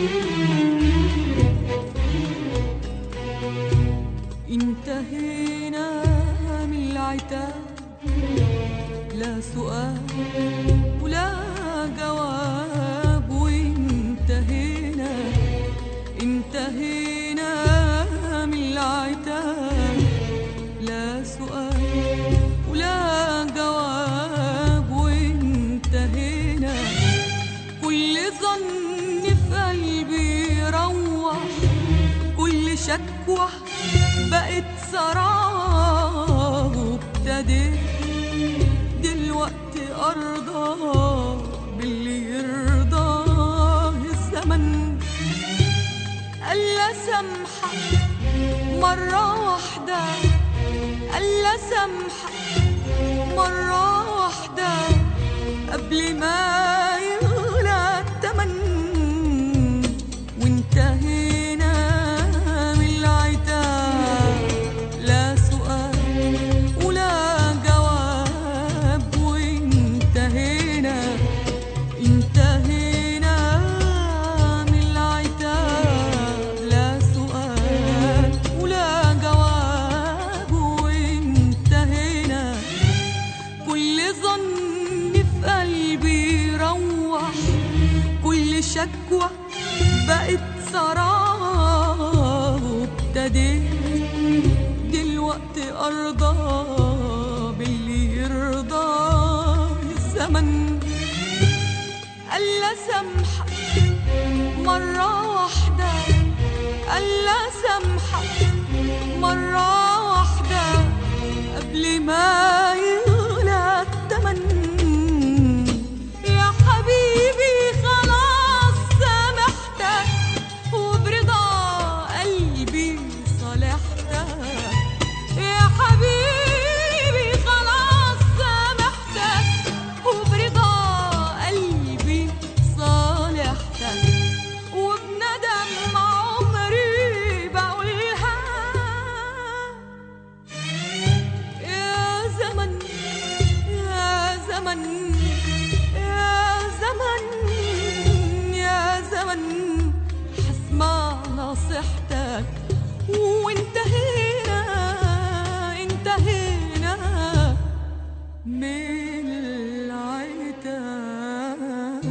انتهينا من العتاب لا سؤال ولا جواب وانتهينا انتهينا من العتاب لا سؤال ولا جواب وانتهينا كل ظن في قلبي روح كل شكوى بقت سراب وابتديت دلوقتي ارضى باللي يرضاه الزمن الا سامحك مرة واحدة الا سامحك مرة واحدة قبل ما يغلى التمن وانتهينا من العتاب لا سؤال ولا جواب وانتهينا انتهينا من العتاب لا سؤال ولا جواب وانتهينا كل ظن في قلبي روح كل شكوى بقت سراب وابتديت دلوقتي ارضى باللي يرضى الزمن الا سامحك مرة واحدة الا سامحك مرة واحدة قبل ما يغلى التمن يا حبيبي خلاص سامحتك وبرضا قلبي صالحتك يا حبيبي خلاص سامحتك وبرضا قلبي صالحتك وبندم عمري بقولها يا زمن يا زمن يا زمن يا زمن حسمع نصيحتك وانتهينا انتهينا من العتاب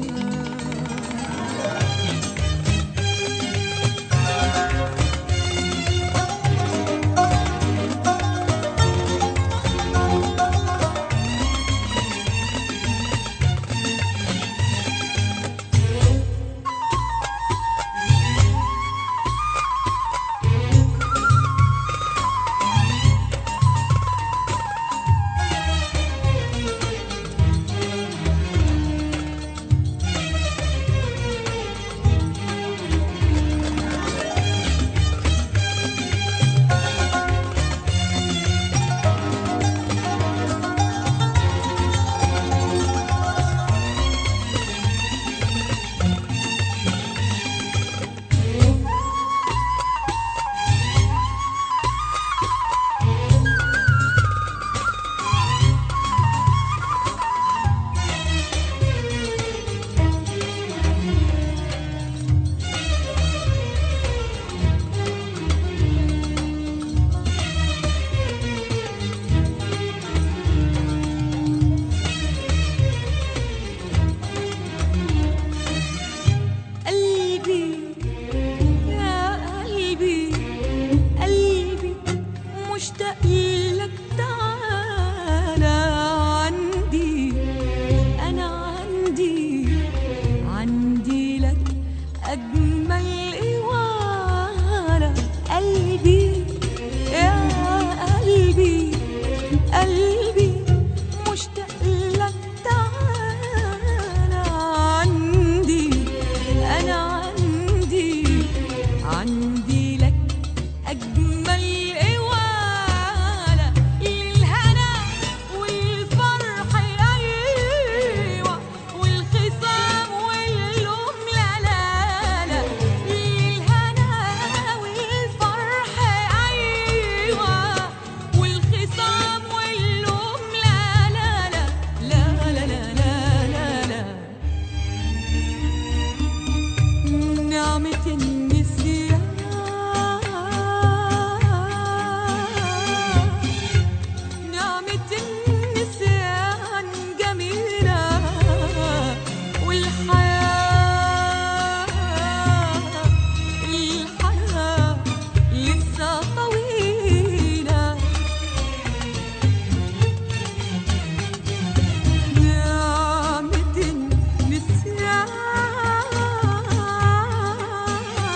قلبي يا قلبي قلبي مشتاق لك تعالى عندي أنا عندي عندي لك أجمل إوالة قلبي يا قلبي قلبي مشتاق لك تعالى عندي أنا عندي عندي لك أجمل إوالة للهنا والفرح أيوة والخصام واللوم لا لا لا نعمة النسيان نعمة النسيان جميلة والحياة الحياة لسه طويلة نعمة النسيان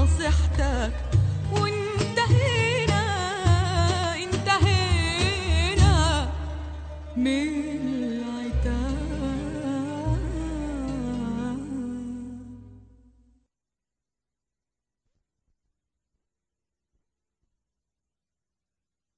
نصيحتك